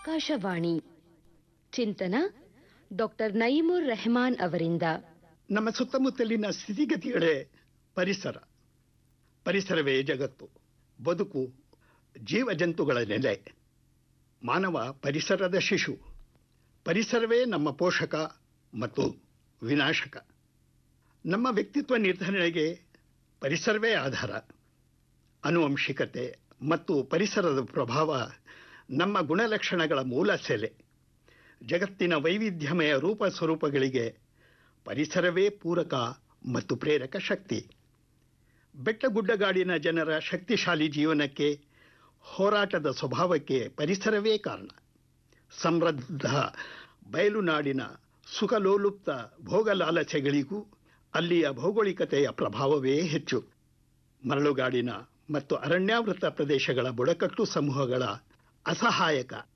ಆಕಾಶವಾಣಿ ಚಿಂತನ ಡಾಕ್ಟರ್ ನಯೀಮುರ್ ರೆಹಮಾನ್ ಅವರಿಂದ ನಮ್ಮ ಸುತ್ತಮುತ್ತಲಿನ ಸ್ಥಿತಿಗತಿಗಳೇ ಪರಿಸರ ಪರಿಸರವೇ ಜಗತ್ತು ಬದುಕು ಜೀವಜಂತುಗಳ ನೆಲೆ ಮಾನವ ಪರಿಸರದ ಶಿಶು ಪರಿಸರವೇ ನಮ್ಮ ಪೋಷಕ ಮತ್ತು ವಿನಾಶಕ ನಮ್ಮ ವ್ಯಕ್ತಿತ್ವ ನಿರ್ಧರಣೆಗೆ ಪರಿಸರವೇ ಆಧಾರ ಅನುವಂಶಿಕತೆ ಮತ್ತು ಪರಿಸರದ ಪ್ರಭಾವ ನಮ್ಮ ಗುಣಲಕ್ಷಣಗಳ ಮೂಲ ಸೆಲೆ ಜಗತ್ತಿನ ವೈವಿಧ್ಯಮಯ ರೂಪ ಸ್ವರೂಪಗಳಿಗೆ ಪರಿಸರವೇ ಪೂರಕ ಮತ್ತು ಪ್ರೇರಕ ಶಕ್ತಿ ಬೆಟ್ಟಗುಡ್ಡಗಾಡಿನ ಜನರ ಶಕ್ತಿಶಾಲಿ ಜೀವನಕ್ಕೆ ಹೋರಾಟದ ಸ್ವಭಾವಕ್ಕೆ ಪರಿಸರವೇ ಕಾರಣ ಸಮೃದ್ಧ ಬಯಲುನಾಡಿನ ಸುಖಲೋಲುಪ್ತ ಭೋಗಲಾಲಸೆಗಳಿಗೂ ಅಲ್ಲಿಯ ಭೌಗೋಳಿಕತೆಯ ಪ್ರಭಾವವೇ ಹೆಚ್ಚು ಮರಳುಗಾಡಿನ ಮತ್ತು ಅರಣ್ಯಾವೃತ ಪ್ರದೇಶಗಳ ಬುಡಕಟ್ಟು ಸಮೂಹಗಳ ಅಸಹಾಯಕ